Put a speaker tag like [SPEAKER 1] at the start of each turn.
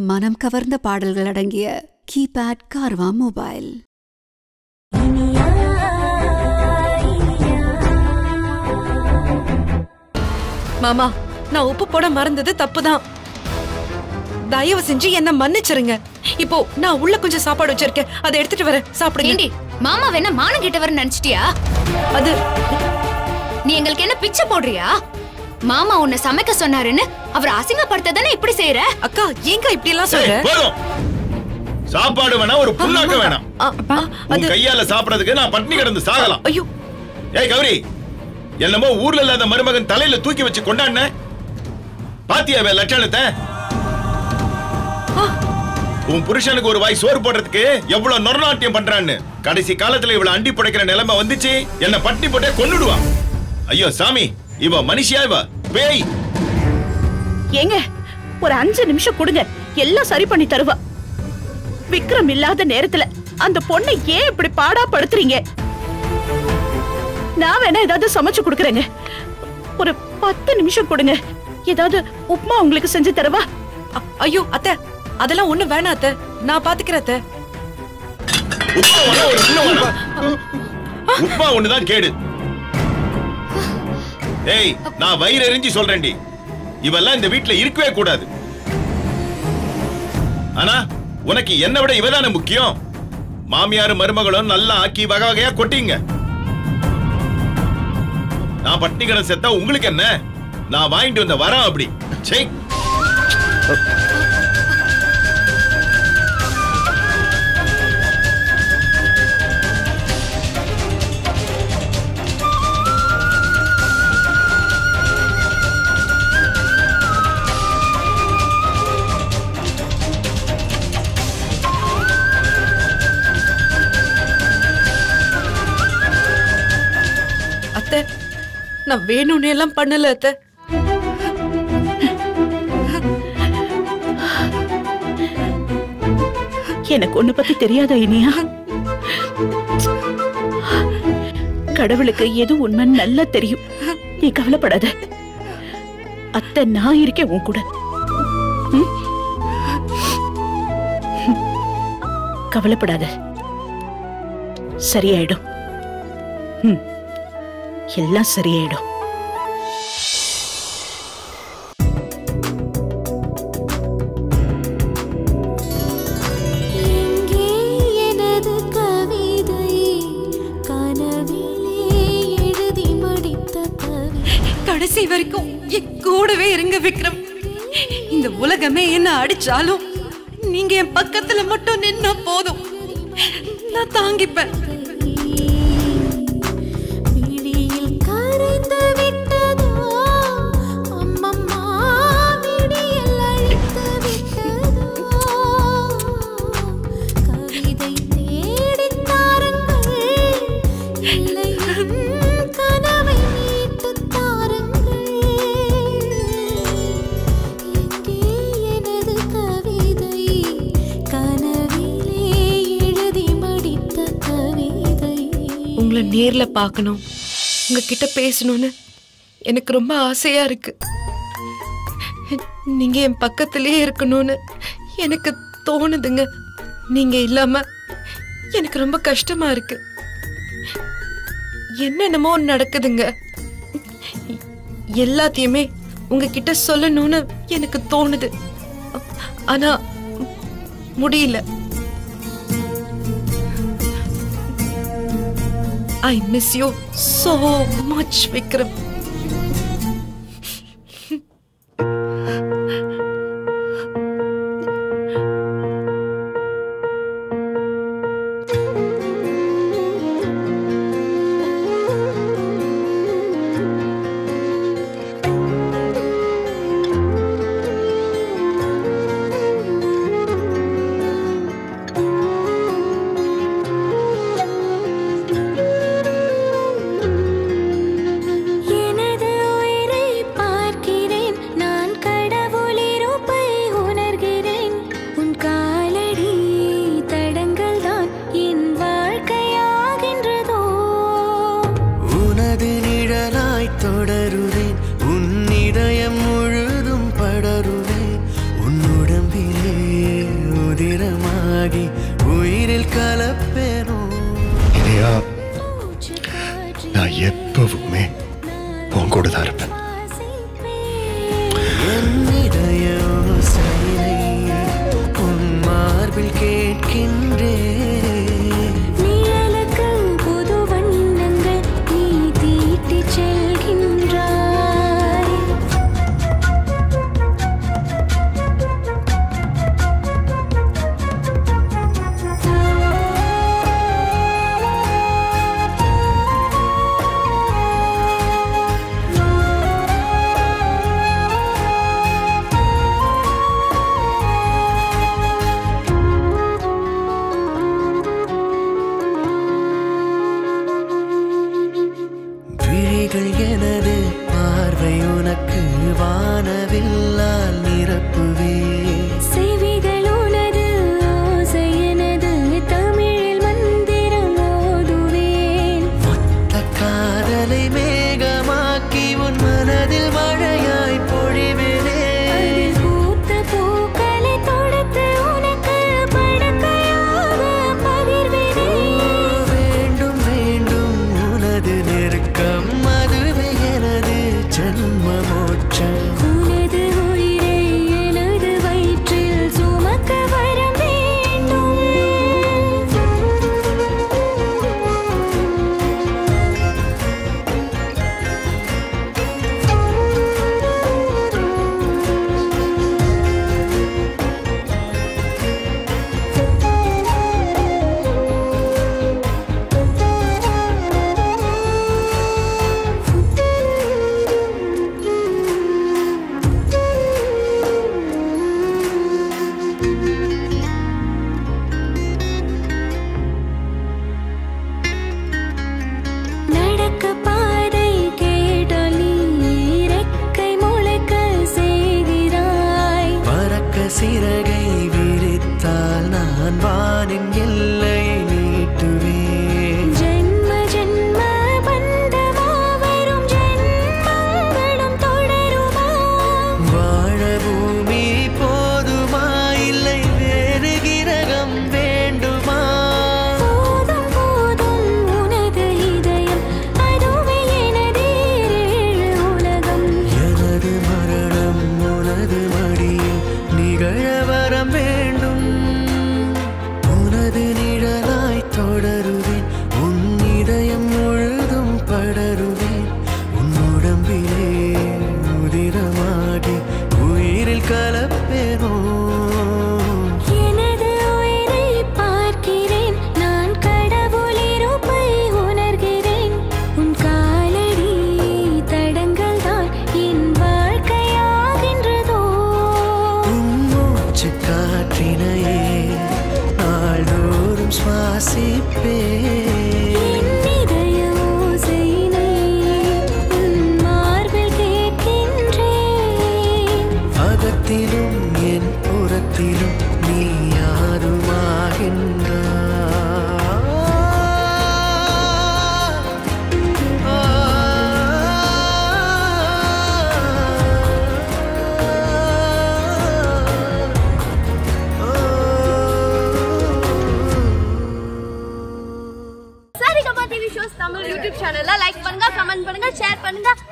[SPEAKER 1] மனம் கவர்ந்த பாடல்கள் அடங்கிய கீபேட் கார்வா மொபைல்
[SPEAKER 2] மாமா நான் உப்பு போட மறந்தது தப்புதான் தயவு செஞ்சு என்ன மன்னிச்சிருங்க இப்போ நான் உள்ள கொஞ்சம் சாப்பாடு வச்சிருக்கேன் அதை எடுத்துட்டு வரேன் சாப்பிடுங்க
[SPEAKER 3] ஏண்டி மாமா வேணா மானம் கெட்டவர் நினைச்சிட்டியா
[SPEAKER 2] அது
[SPEAKER 3] நீ எங்களுக்கு என்ன பிச்சை போடுறியா மாமா உன்னை சமைக்க சொன்னாருன்னு அவர் அசிங்கப்படுத்த தானே இப்படி செய்யற
[SPEAKER 2] அக்கா ஏங்க இப்படி எல்லாம்
[SPEAKER 4] ஏய்,
[SPEAKER 2] சொல்ற
[SPEAKER 4] போதும் சாப்பாடு வேணாம் ஒரு புண்ணாக்க வேணாம்
[SPEAKER 2] ஆ, ஆ,
[SPEAKER 4] உன்
[SPEAKER 2] அது
[SPEAKER 4] கையால சாப்பிடறதுக்கு நான் பட்டினி கிடந்து சாகலாம்
[SPEAKER 2] ஐயோ
[SPEAKER 4] ஏய் கௌரி என்னமோ ஊர்ல இல்லாத மருமகன் தலையில தூக்கி வச்சு கொண்டாடின பாத்தியா அவன் லட்சணத்தை உன் புருஷனுக்கு ஒரு வாய் சோறு போடுறதுக்கு எவ்வளவு நொறநாட்டியம் பண்றான்னு கடைசி காலத்துல இவள அண்டி புடைக்கிற நிலைமை வந்துச்சு என்ன பட்டினி போட்டே கொன்னுடுவான் ஐயோ சாமி இவ மனுஷியா இவ பேய்
[SPEAKER 5] ஏங்க ஒரு அஞ்சு நிமிஷம் கொடுங்க எல்லாம் சரி பண்ணி தருவா விக்ரம் இல்லாத நேரத்துல அந்த பொண்ணை ஏன் இப்படி பாடா படுத்துறீங்க நான் வேணா ஏதாவது சமைச்சு கொடுக்குறேங்க ஒரு பத்து நிமிஷம் கொடுங்க ஏதாவது உப்புமா உங்களுக்கு செஞ்சு தரவா
[SPEAKER 2] அ- ஐயோ அத்தை அதெல்லாம் ஒண்ணு வேணாம் அத்தை நான் பாத்துக்கிறேன் அத்தை
[SPEAKER 4] உப்பா வேணா ஒரு சின்ன வேணா உப்பா ஒண்ணுதான் கேடு ஏய் நான் வயிறு எரிஞ்சு சொல்றேன்டி இவெல்லாம் இந்த வீட்ல இருக்கவே கூடாது ஆனா உனக்கு என்ன விட இவதானே முக்கியம் மாமியார் மருமகளும் நல்லா ஆக்கி வகை வகையா கொட்டிங்க நான் பட்டினி கடை செத்தா உங்களுக்கு என்ன நான் வாங்கிட்டு வந்த வரேன் அப்படி சே
[SPEAKER 2] அத்தை நான் வேணும்னு எல்லாம் பண்ணல அத்தை
[SPEAKER 5] எனக்கு ஒண்ணு பத்தி தெரியாதா இனியா கடவுளுக்கு எது உண்மைன்னு நல்லா தெரியும் நீ கவலைப்படாத அத்தை நான் இருக்கேன் உன் கூட ம்? கவலைப்படாத சரியாயிடும் ம். எல்லாம் சரியாயிடும்
[SPEAKER 6] எங்கே எனது கவிதை கனவிலே எழுதி மடித்த கவிதை
[SPEAKER 2] கடைசி வரைக்கும் என் கூடவே இருங்க விக்ரம் இந்த உலகமே என்ன அடிச்சாலும் நீங்க என் பக்கத்துல மட்டும் நின்னா போதும் நான் தாங்கிப்பேன்
[SPEAKER 6] விழியில் கரைந்து விட்டதோ அம்மம்மா விடியல் அழித்து விட்டதோ கவிதை தேடித் தாருங்கள் இல்லை என் கனவை மீட்டுத் தாருங்கள் எங்கே எனது கவிதை கனவிலே எழுதி மடித்த கவிதை
[SPEAKER 2] உங்களை நேர்ல பார்க்கணும் உங்ககிட்ட பேசணும்னு எனக்கு ரொம்ப ஆசையா இருக்கு நீங்க என் பக்கத்திலே இருக்கணும்னு எனக்கு தோணுதுங்க நீங்க இல்லாம எனக்கு ரொம்ப கஷ்டமா இருக்கு என்னென்னமோ நடக்குதுங்க எல்லாத்தையுமே உங்ககிட்ட சொல்லணும்னு எனக்கு தோணுது ஆனா முடியல I miss you so much, Vikram.
[SPEAKER 7] மதுரமாகி உயிரில் கலப்பேனோ
[SPEAKER 8] இனியா நான் எப்பவுமே உன் கூட தான் இருப்பேன்
[SPEAKER 7] என்னிடைய ஓசையை உன் மார்பில் கேட்கின்றேன்
[SPEAKER 6] நிழலுக்கு புது வண்ணங்கள் நீ தீட்டிச் செல்கின்றாய்
[SPEAKER 7] விழிகள் எனது பார்வை உனக்கு வானவில்லால் நிரப்புவே
[SPEAKER 6] செவிகள் உனது ஓசை எனது தமிழில் மந்திரம் ஓதுவேன்
[SPEAKER 7] மொத்த காதலை மேகமாக்கி உன் மனதில் மழையாய் பொழிவினே
[SPEAKER 6] அதில் பூத்த பூக்களை தொடுத்து உனக்கு படுக்கையாக பகிர்வேனே
[SPEAKER 7] வேண்டும் வேண்டும் உனது நெருக்கம் அதுவே எனது ஜன்ம மோட்சம்
[SPEAKER 6] உனது உயிரை எனது வயிற்றில் சுமக்க வரம் வேண்டும் நடக்க பாதை கேட்டால் நீ இறக்கை முளைக்க செய்கிறாய்
[SPEAKER 7] பறக்க சிறகை விரித்தால் நான் வானின் எல்லை நீட்டுவேன்
[SPEAKER 6] ஜென்ம ஜென்ம பந்தமா வரும் ஜென்மங்களும் தொடருமா
[SPEAKER 7] வாழ பூமி போதுமா இல்லை வேறு கிரகம் வேண்டுமா
[SPEAKER 6] போதும் போதும் உனது இதயம் அதுவே எனது ஏழு உலகம்
[SPEAKER 7] எனது மரணம் உனது மடியில் நிகழ வரம் வேண்டும் உனது நிழலாய் தொடருவேன் உன் இதயம் முழுதும் படருவேன் உன் உடம்பிலே உதிரமாகி உயிரில் கலப்பேனோ
[SPEAKER 6] எனது உயிரை பார்க்கிறேன் நான் கடவுள் இருப்பை உணர்கிறேன் உன் காலடி தடங்கள் தான் என் வாழ்க்கையாகின்றதோ
[SPEAKER 7] உன் மூச்சு காற்றினையே நாள்தோறும் சுவாசிப்பேன்
[SPEAKER 6] என் இதய ஓசையினை உன் மார்பில் கேட்கின்றேன்
[SPEAKER 7] அகத்திலும் என் புறத்திலும் நீ யாருமாகின்றாய்
[SPEAKER 9] Saregama TV shows Tamil YouTube சேனல்ல லைக் பண்ணுங்க கமெண்ட் பண்ணுங்க ஷேர் பண்ணுங்க